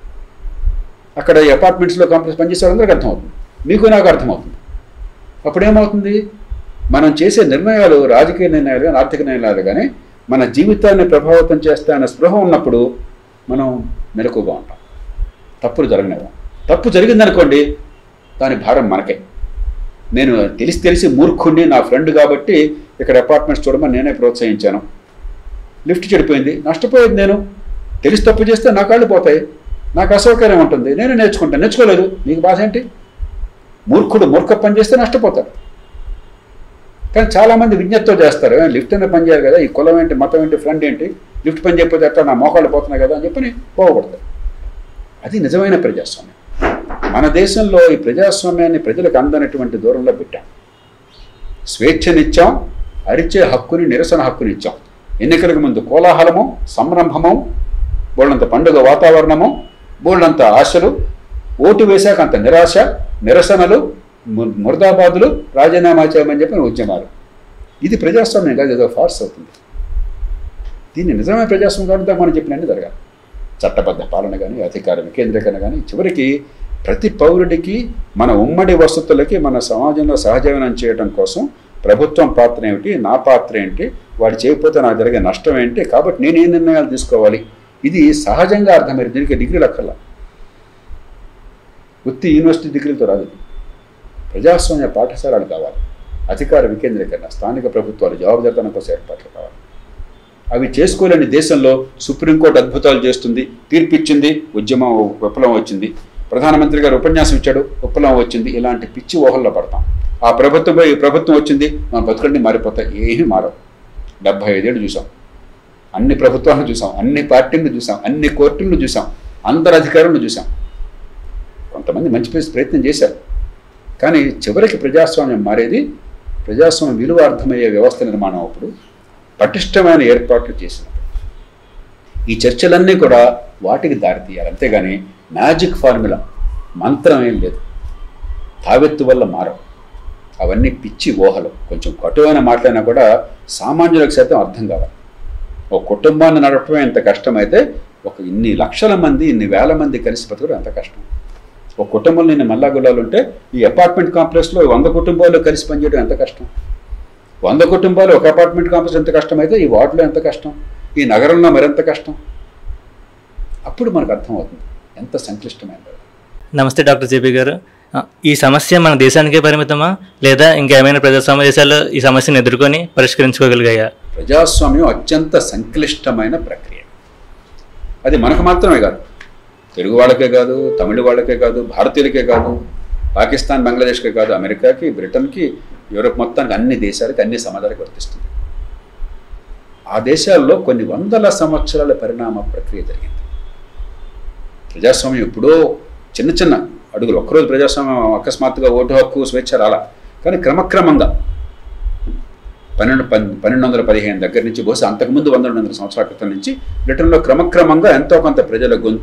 అక్కడ ఈ అపార్ట్మెంట్స్లో కాంప్లెక్స్ పనిచేసే వాళ్ళందరికీ అర్థమవుతుంది మీకు నాకు అర్థమవుతుంది అప్పుడు ఏమవుతుంది మనం చేసే నిర్ణయాలు రాజకీయ నిర్ణయాలు కానీ ఆర్థిక నిర్ణయాలు కానీ మన జీవితాన్ని ప్రభావితం చేస్తాయన్న స్పృహ ఉన్నప్పుడు మనం మెలకుగా ఉంటాం తప్పులు జరగనివ్వం తప్పు జరిగిందనుకోండి దాని భారం మనకే నేను తెలిసి తెలిసి మూర్ఖుణ్ణి నా ఫ్రెండ్ కాబట్టి ఇక్కడ అపార్ట్మెంట్స్ చూడమని నేనే ప్రోత్సహించాను లిఫ్ట్ చెడిపోయింది నష్టపోయేది నేను తెలిసి తప్పు చేస్తే నా కాళ్ళు పోతాయి నాకు అసౌకర్యం ఉంటుంది నేను నేర్చుకుంటాను నేర్చుకోలేదు మీకు బాధ ఏంటి మూర్ఖుడు మూర్ఖ పని చేస్తే నష్టపోతాడు కానీ చాలామంది విజ్ఞతతో చేస్తారు "ఏ, లిఫ్ట్ అనే పని చేయాలి కదా ఈ కులం ఏంటి మతం ఏంటి ఫ్రెండ్ ఏంటి లిఫ్ట్ పని చెప్పితే ఎట్లా నా మోకాళ్ళు పోతున్నాయి కదా అని చెప్పని పోగొడతారు అది నిజమైన ప్రజాస్వామ్యం మన దేశంలో ఈ ప్రజాస్వామ్యాన్ని ప్రజలకు అందనటువంటి దూరంలో పెట్టాం స్వేచ్ఛనిచ్చాం అరిచే హక్కుని నిరసన హక్కునిచ్చాం ఎన్నికలకు ముందు కోలాహలము సంరంభము బోళ్ళంత పండుగ వాతావరణము బోళ్ళంత ఆశలు ఓటు వేశాక అంత నిరాశ నిరసనలు ము- ముర్దాబాదులు రాజీనామా చేయమని చెప్పిన ఉద్యమాలు ఇది ప్రజాస్వామ్యం కాదు ఏదో ఫార్స్ అవుతుంది దీన్ని నిజమైన ప్రజాస్వామ్యం కాబట్టి మనం చెప్పినట్టు జరగాలి చట్టబద్ధ పాలన కానీ అధికార వికేంద్రీకరణ కానీ చివరికి ప్రతి పౌరుడికి మన ఉమ్మడి వసతులకి మన సమాజంలో సహజీవనం చేయడం కోసం ప్రభుత్వం పాత్ర ఏమిటి నా పాత్ర ఏంటి వాడు చేయకపోతే నాకు జరిగే నష్టం ఏంటి కాబట్టి నేను ఏ నిర్ణయాలు తీసుకోవాలి ఇది సహజంగా అర్థమైంది దీనికి డిగ్రీలు అక్కర్లా వృత్తి యూనివర్సిటీ డిగ్రీలతో రాదు ఇది. ప్రజాస్వామ్య పాఠశాలలు కావాలి అధికార వికేంద్రీకరణ స్థానిక ప్రభుత్వాలు జవాబుదారితనం కోసం ఏర్పాట్లు కావాలి అవి చేసుకోలేని దేశంలో సుప్రీంకోర్టు అద్భుతాలు చేస్తుంది తీర్పిచ్చింది ఉద్యమం విప్లవం వచ్చింది ప్రధానమంత్రి గారు ఉపన్యాసం ఇచ్చాడు విప్లవం వచ్చింది ఇలాంటి పిచ్చి ఊహల్లో పడతాం ఆ ప్రభుత్వం పోయి ఈ ప్రభుత్వం వచ్చింది మన బతుకన్నీ మారిపోతాయి ఏమీ మారవు డెబ్బై ఐదేళ్ళు చూసాం అన్ని ప్రభుత్వాలను చూసాం అన్ని పార్టీలను చూసాం అన్ని కోర్టులను చూసాం అందరు అధికారులను చూసాం కొంతమంది మంచి ప్ర- ప్రయత్నం చేశారు కానీ చివరికి ప్రజాస్వామ్యం మారేది ప్రజాస్వామ్యం విలువ అర్థమయ్యే వ్యవస్థ నిర్మాణం అప్పుడు పటిష్టమైన ఏర్పాట్లు చేసినప్పుడు ఈ చర్చలన్నీ కూడా వాటికి దారితీయాలి అంతేగాని మ్యాజిక్ ఫార్ములా మంత్రం ఏం లేదు తావెత్తు వల్ల మారవు అవన్నీ పిచ్చి ఊహలు కొంచెం కటువైన మాట్లాడినా కూడా సామాన్యులకు సైతం అర్థం కావాలి ఒక కుటుంబాన్ని నడపడమే ఎంత కష్టమైతే ఒక ఇన్ని లక్షల మంది ఇన్ని వేల మంది కలిసి బతకడం ఎంత కష్టం ఒక కుటుంబంలో ఇన్ని మల్లాగుల్లాలు ఉంటే ఈ అపార్ట్మెంట్ కాంప్లెక్స్లో వంద కుటుంబాలు కలిసి పనిచేయడం ఎంత కష్టం వంద కుటుంబాలు ఒక అపార్ట్మెంట్ కాంప్లెక్స్ ఎంత కష్టమైతే ఈ వార్డులో ఎంత కష్టం ఈ నగరంలో మరింత కష్టం అప్పుడు మనకు అర్థమవుతుంది ఎంత సంక్లిష్టమైనది నమస్తే డాక్టర్ జేపీ గారు ఆ, ఈ సమస్య మన దేశానికే పరిమితమా లేదా ఇంకా ఏమైనా ప్రజాస్వామ్య దేశాలు ఈ సమస్యను ఎదుర్కొని పరిష్కరించుకోగలిగాయా ప్రజాస్వామ్యం అత్యంత సంక్లిష్టమైన ప్రక్రియ అది మనకు మాత్రమే కాదు తెలుగు వాళ్ళకే కాదు తమిళ వాళ్ళకే కాదు భారతీయులకే కాదు పాకిస్తాన్ బంగ్లాదేశ్కే కాదు అమెరికాకి బ్రిటన్కి యూరోప్ మొత్తానికి అన్ని దేశాలకి అన్ని సమాజాలకు వర్తిస్తుంది ఆ దేశాల్లో కొన్ని వందల సంవత్సరాల పరిణామ ప్రక్రియ జరిగింది ప్రజాస్వామ్యం ఎప్పుడో చిన్న చిన్న అడుగులు ఒక్కరోజు ప్రజాస్వామ్యం అకస్మాత్తుగా ఓటు హక్కు స్వేచ్ఛ రాలా కానీ క్రమక్రమంగా పన్నెండు పన్ పన్నెండు వందల పదిహేను దగ్గర నుంచి బహుశా అంతకుముందు వంద రెండు వందల సంవత్సరాల క్రితం నుంచి బ్రిటన్లో క్రమక్రమంగా ఎంతో కొంత ప్రజల గొంతు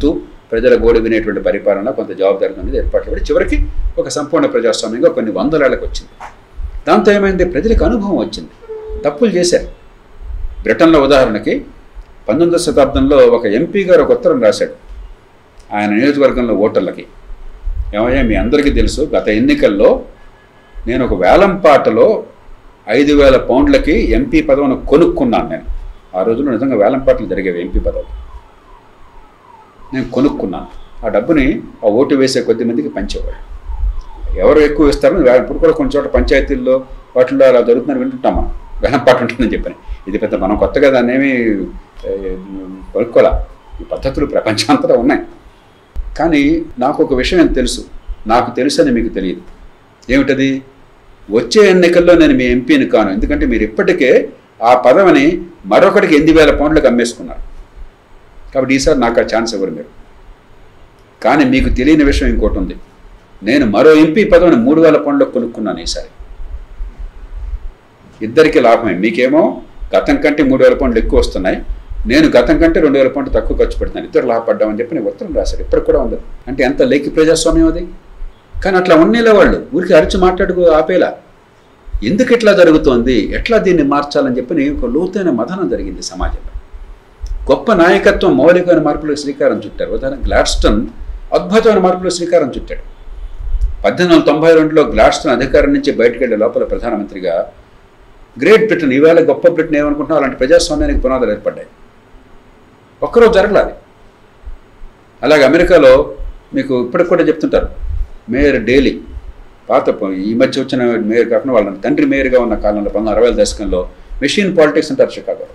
ప్రజల గోడు వినేటువంటి పరిపాలన కొంత జవాబుదారీ మీద ఏర్పాట్లు పడి చివరికి ఒక సంపూర్ణ ప్రజాస్వామ్యంగా కొన్ని వందలేళ్లకు వచ్చింది దాంతో ఏమైంది ప్రజలకు అనుభవం వచ్చింది తప్పులు చేశారు బ్రిటన్లో ఉదాహరణకి పంతొమ్మిదవ శతాబ్దంలో ఒక ఎంపీ గారు ఒక ఉత్తరం రాశాడు ఆయన నియోజకవర్గంలో ఓటర్లకి ఏమయ్యా మీ అందరికీ తెలుసు గత ఎన్నికల్లో నేను ఒక వేలం పాటలో ఐదు వేల పౌండ్లకి ఎంపీ పదవిని కొనుక్కున్నాను నేను ఆ రోజుల్లో నిజంగా వేలం పాటలు జరిగేవి ఎంపీ పదవి నేను కొనుక్కున్నాను ఆ డబ్బుని ఆ ఓటు వేసే కొద్ది మందికి పంచేవాడు ఎవరు ఎక్కువ ఇస్తారో వే- ఇప్పుడు కూడా కొన్ని చోట పంచాయతీల్లో వాటిల్లో అలా జరుగుతుందని వింటుంటాం మనం వేలం పాట ఉంటుందని చెప్పని ఇది పెద్ద మనం కొత్తగా దాన్ని ఏమీ ఏ, కొనుక్కోలే ఈ పద్ధతులు ప్రపంచాంతటా ఉన్నాయి కానీ నాకు ఒక విషయం తెలుసు నాకు తెలుసు అని మీకు తెలియదు ఏమిటది వచ్చే ఎన్నికల్లో నేను మీ ఎంపీని కాను ఎందుకంటే మీరు ఇప్పటికే ఆ పదవిని మరొకటికి ఎనిమిది వేల పౌండ్లకు అమ్మేసుకున్నారు కాబట్టి ఈసారి నాకు ఆ ఛాన్స్ ఇవ్వరు మీరు కానీ మీకు తెలియని విషయం ఇంకోటి ఉంది నేను మరో ఎంపీ పదవిని మూడు వేల పౌండ్లకు కొనుక్కున్నాను ఈసారి ఇద్దరికి లాభమే మీకేమో గతం కంటే మూడు వేల పౌండ్లు ఎక్కువ వస్తున్నాయి నేను గతం కంటే రెండు వేల పౌండ్లు తక్కువ ఖర్చు పెడుతున్నాను ఇద్దరు లాభపడ్డామని చెప్పి నేను ఉత్తరం రాశాడు ఇప్పటికి కూడా ఉంది అంటే ఎంత లేకి ప్రజాస్వామ్యం అది కానీ అట్లా ఉన్నేలా వాళ్ళు ఊరికి అరిచి మాట్లాడుకు ఆపేలా ఎందుకు ఇట్లా జరుగుతోంది ఎట్లా దీన్ని మార్చాలని చెప్పి ఒక లోతైన మథనం జరిగింది సమాజంలో గొప్ప నాయకత్వం మౌలికమైన మార్పులకు శ్రీకారం చుట్టారు ఉదాహరణ గ్లాడ్స్టన్ అద్భుతమైన మార్పులకు శ్రీకారం చుట్టాడు పద్దెనిమిది వందల తొంభై రెండులో గ్లాడ్స్టన్ అధికారం నుంచి బయటకు వెళ్ళే లోపల ప్రధానమంత్రిగా గ్రేట్ బ్రిటన్ ఈవేళ గొప్ప బ్రిటన్ ఏమనుకుంటున్నావు అలాంటి ప్రజాస్వామ్యానికి పునాదులు ఏర్పడ్డాయి ఒక్కరోజు జరగలేదు అలాగే అమెరికాలో మీకు ఇప్పటికి కూడా చెప్తుంటారు మేయర్ డైలీ పాత ప- ఈ మధ్య వచ్చిన మేయర్ కాకుండా వాళ్ళ తండ్రి మేయర్గా ఉన్న కాలంలో పంతొమ్మిది అరవై దశకంలో మెషిన్ పాలిటిక్స్ అంటారు షికాగోలో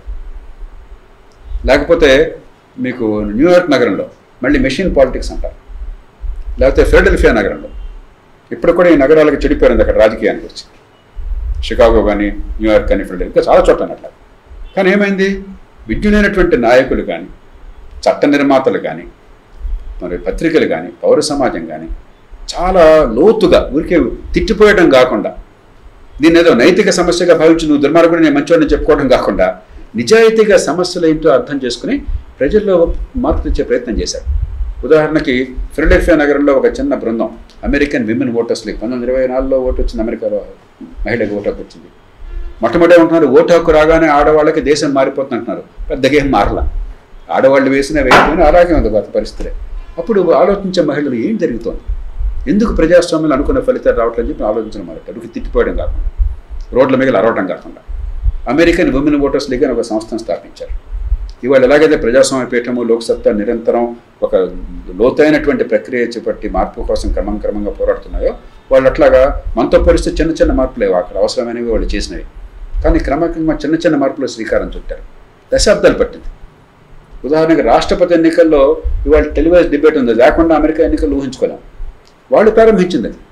లేకపోతే మీకు న్యూయార్క్ నగరంలో మళ్ళీ మెషిన్ పాలిటిక్స్ అంటారు లేకపోతే ఫిలడెల్ఫియా నగరంలో ఇప్పుడు కూడా ఈ నగరాలకు చెడిపోయింది అక్కడ రాజకీయానికి వచ్చి షికాగో కానీ న్యూయార్క్ కానీ ఫిలడెల్ఫియా చాలా చోట్ల అట్లా కానీ ఏమైంది విద్యునైనటువంటి నాయకులు కానీ చట్ట నిర్మాతలు కానీ మరి పత్రికలు కానీ పౌర సమాజం కానీ చాలా లోతుగా ఊరికే తిట్టిపోయడం కాకుండా దీన్ని ఏదో నైతిక సమస్యగా భావించి నువ్వు దుర్మార్గుడు నేను మంచివాడిని చెప్పుకోవడం కాకుండా నిజాయితీగా సమస్యలు ఏంటో అర్థం చేసుకుని ప్రజల్లో మార్పు తెచ్చే ప్రయత్నం చేశారు ఉదాహరణకి ఫిలడెల్ఫియా నగరంలో ఒక చిన్న బృందం అమెరికన్ విమెన్ ఓటర్స్ లీగ్ పంతొమ్మిది ఇరవై నాలుగులో ఓటు వచ్చింది అమెరికాలో మహిళకు ఓటు హక్కు వచ్చింది మొట్టమొదటి ఉంటున్నారు ఓటు హక్కు రాగానే ఆడవాళ్ళకి దేశం మారిపోతుంది అంటున్నారు పెద్దగా ఏం మారలా ఆడవాళ్ళు వేసిన వేయకపోయినా అలాగే ఉంది గత పరిస్థితి అప్పుడు ఆలోచించే మహిళలు ఏం జరుగుతోంది ఎందుకు ప్రజాస్వామ్యంలో అనుకున్న ఫలితాలు రావట్లేదు చెప్పి ఆలోచించడం మొదలెట్టారు తిట్టిపోయడం కాకుండా రోడ్ల మీద అరవటం కాకుండా అమెరికన్ ఉమెన్ ఓటర్స్ లీగ్ అని ఒక సంస్థను స్థాపించారు ఇవాళ ఎలాగైతే ప్రజాస్వామ్య పీఠము లోక్సత్తా నిరంతరం ఒక లోతైనటువంటి ప్రక్రియ చేపట్టి మార్పు కోసం క్రమం క్రమంగా పోరాడుతున్నాయో వాళ్ళు అట్లాగా మనతో పోలిస్తే చిన్న చిన్న మార్పులే అక్కడ అవసరమైనవి వాళ్ళు చేసినవి కానీ క్రమక్రమంగా చిన్న చిన్న మార్పులు శ్రీకారం చుట్టారు దశాబ్దాలు పట్టింది ఉదాహరణకి రాష్ట్రపతి ఎన్నికల్లో ఇవాళ టెలివైజ్ డిబేట్ ఉంది లేకుండా అమెరికా ఎన్నికలు ఊహించుకోలేం వాళ్ళు ప్రారంభించింది అది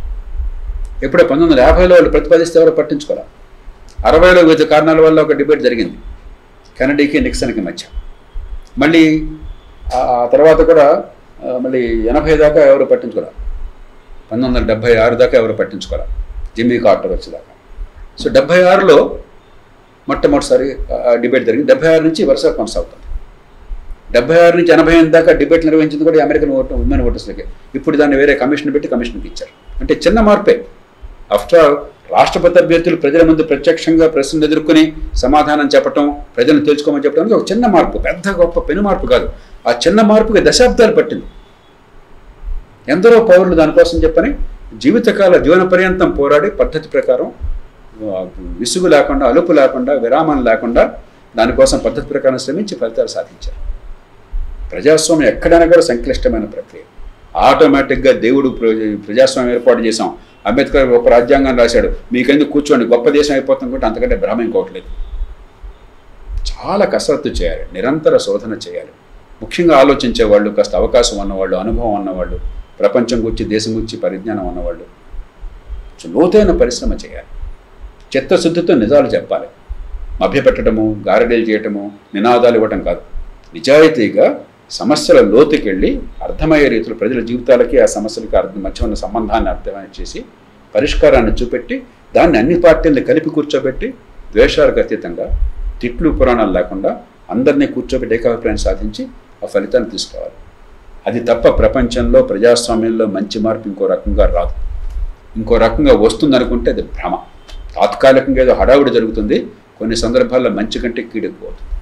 ఎప్పుడో పంతొమ్మిది వందల యాభైలో వాళ్ళు ప్రతిపాదిస్తే ఎవరు పట్టించుకోలే అరవైలో వివిధ కారణాల వల్ల ఒక డిబేట్ జరిగింది కెనడీకి నిక్సన్కి మధ్య మళ్ళీ ఆ ఆ తర్వాత కూడా ఆ, మళ్ళీ ఎనభై దాకా ఎవరు పట్టించుకోలే పంతొమ్మిది వందల డెబ్బై ఆరు దాకా ఎవరు పట్టించుకోలే జిమ్మీ కార్టర్ వచ్చేదాకా సో డెబ్బై ఆరులో మొట్టమొదటిసారి ఆ డిబేట్ జరిగింది డెబ్బై ఆరు నుంచి వరుసగా కొనసాగుతుంది డెబ్బై ఆరు నుంచి ఎనభై ఎనిమిది దాకా డిబేట్ నిర్వహించింది కూడా ఈ అమెరికన్ ఓటు ఉమెన్ ఓటర్స్లకే ఇప్పుడు దాన్ని వేరే కమిషన్ పెట్టి కమిషన్కి ఇచ్చారు అంటే చిన్న మార్పే ఆఫ్టర్ ఆల్ రాష్ట్రపతి అభ్యర్థులు ప్రజల ముందు ప్రత్యక్షంగా ప్రశ్నలు ఎదుర్కొని సమాధానం చెప్పటం ప్రజలను తెలుసుకోమని చెప్పడానికి ఒక చిన్న మార్పు పెద్ద గొప్ప పెను మార్పు కాదు ఆ చిన్న మార్పుకి దశాబ్దాలు పట్టింది ఎందరో పౌరులు దానికోసం చెప్పని జీవితకాల జీవన పర్యంతం పోరాడి పద్ధతి ప్రకారం ఆ, విసుగు లేకుండా అలుపు లేకుండా విరామం లేకుండా దానికోసం పద్ధతి ప్రకారం శ్రమించి ఫలితాలు సాధించారు ప్రజాస్వామ్యం ఎక్కడైనా కూడా సంక్లిష్టమైన ప్రక్రియ ఆటోమేటిక్గా దేవుడు ప్ర- ప్రజాస్వామ్యం ఏర్పాటు చేశాం అంబేద్కర్ గొప్ప రాజ్యాంగం రాశాడు మీకెందుకు కూర్చోండి గొప్ప దేశం అయిపోతుంది కూడా అంతకంటే భ్రమ ఇంకోవట్లేదు చాలా కసరత్తు చేయాలి నిరంతర శోధన చేయాలి ముఖ్యంగా ఆలోచించే వాళ్ళు కాస్త అవకాశం ఉన్నవాళ్ళు అనుభవం ఉన్నవాళ్ళు ప్రపంచం గురించి దేశం గురించి పరిజ్ఞానం ఉన్నవాళ్ళు కొంచెం లోతైన పరిశ్రమ చేయాలి చిత్తశుద్ధితో నిజాలు చెప్పాలి మభ్యపెట్టడము గారడీలు చేయటము నినాదాలు ఇవ్వటం కాదు నిజాయితీగా సమస్యల లోతుకెళ్ళి అర్థమయ్యే రీతిలో ప్రజల జీవితాలకి ఆ సమస్యలకి అర్థం మధ్య ఉన్న సంబంధాన్ని అర్థమై చేసి పరిష్కారాన్ని చూపెట్టి దాన్ని అన్ని పార్టీల్ని కలిపి కూర్చోబెట్టి ద్వేషాలకు అతీతంగా తిట్లు పురాణాలు లేకుండా అందరినీ కూర్చోబెట్టి ఏకాభిప్రాయం సాధించి ఆ ఫలితాన్ని తీసుకురావాలి అది తప్ప ప్రపంచంలో ప్రజాస్వామ్యంలో మంచి మార్పు ఇంకో రకంగా రాదు ఇంకో రకంగా వస్తుంది అనుకుంటే అది భ్రమ తాత్కాలికంగా ఏదో హడావుడి జరుగుతుంది కొన్ని సందర్భాల్లో మంచి కంటే కీడు ఎక్కువ అవుతుంది